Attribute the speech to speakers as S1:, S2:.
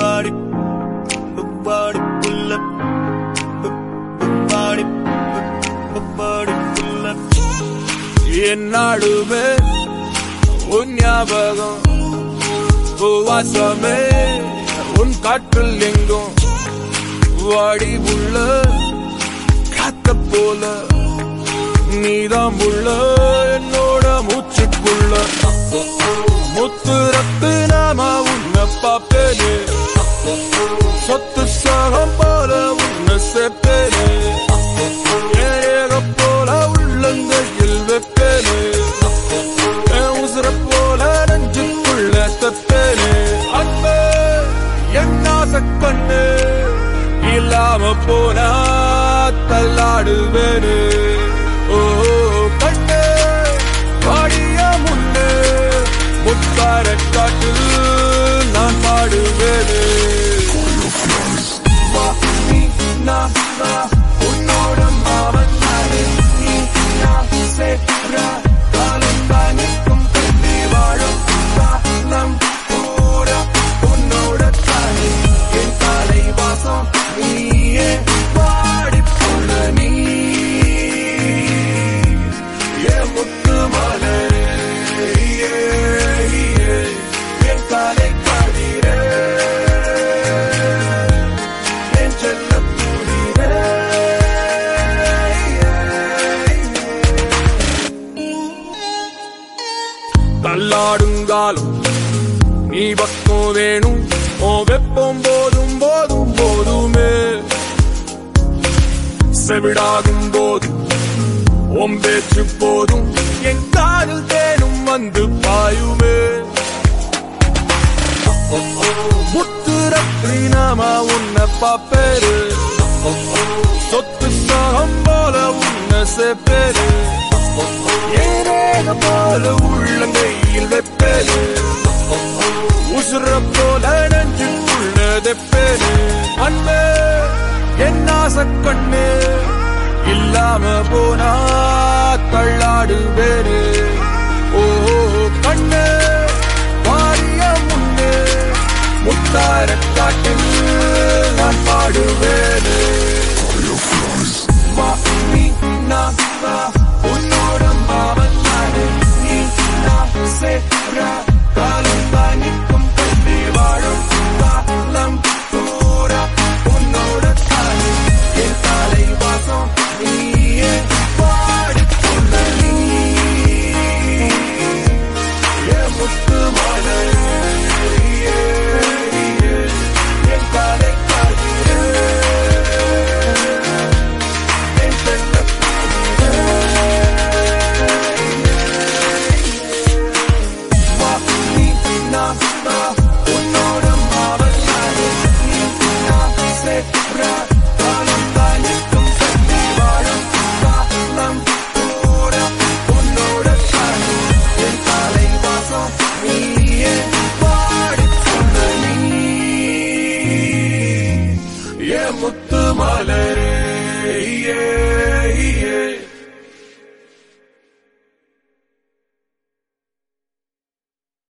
S1: பாடி பாடி புல்ல பாடி பாடி புல்ல என்னாடுமே உன் ஞாபகம் வாசமே உன் காற்றில் எங்கும் வாடி உள்ள காத்த போல நீதான் உள்ள என்னோட மூச்சுக்குள்ள முத்து ரத்து நாம உன்னை பாப்பேனே சொத்து சாகம் போல உன்னை சேர்ப்பேனே ஏக போல உள்ளங்கையில் வைப்பேனே என் உசுர போல நெஞ்சுக்குள்ள தப்பேனே அன்பே என்னாச கண்ணு இல்லாம போனா தள்ளாடுவேனே ஓ கண்ணே பாடிய முன்னே முத்தார காட்டில் நான் பாடுவேனே வா, நீ, நான், நான், உன்னோட மாமன் நானே. நீ, நான், சேரா, காலம் தான் நிற்கும் கட்டி வாழும் காலம் பூரா உன்னோட தானே. என் காலை வாசம் நீயே பாடிப் புள்ள நீ. என் முத்து மலரே, ஏ, ஏ, என் காலை கதிரே, என் செல்லப் புதிரே, தள்ளாடுங்காலும் நீ பக்கம் வேணும் ஓ வெப்பம் போதும் போதும் போதுமே செவிடாகும் போதும் உன் பேச்சு போதும் என் காதில் தேனும் வந்து பாயுமே முத்துரத்ரி நாம உன்னை பாப்பேரு சொத்து சாகம் போல உன்னை சேர்ப்பேரு ஏனேக போல உள்ளங்கையில் வைப்பேரு உசுர போல நெஞ்சுக்குள்ள தெப்பேரு அன்பே என் ஆசை கண்ணு இல்லாம போனா தள்ளாடு வேறு ஓ கண்ணு வாரிய முன்னே முத்தார காட்டில் நான் பாடுவேனே வா, நீ, நான், நான், உன்னோட மாமன் நானே. நீ, நான், சேரா, காலம் தான் நிற்கும் கட்டி வாழும் காலம் பூரா உன்னோட தானே. என் காலை வாசம் நீயே பாடிப் புள்ள நீ. என் முத்து மலரே, ஏ, ஏ, என் காலை கதிரே, என் செல்லப் வா, நீ, நான், நான், உன்னோட மாமன் நானே. நீ, நான், சேரா, காலம் தான் நிற்கும் கட்டி வாழும் காலம் பூரா உன்னோட தானே. என் காலை வாசம் நீயே பாடிப் புள்ள நீ. என் முத்து மலரே ஏ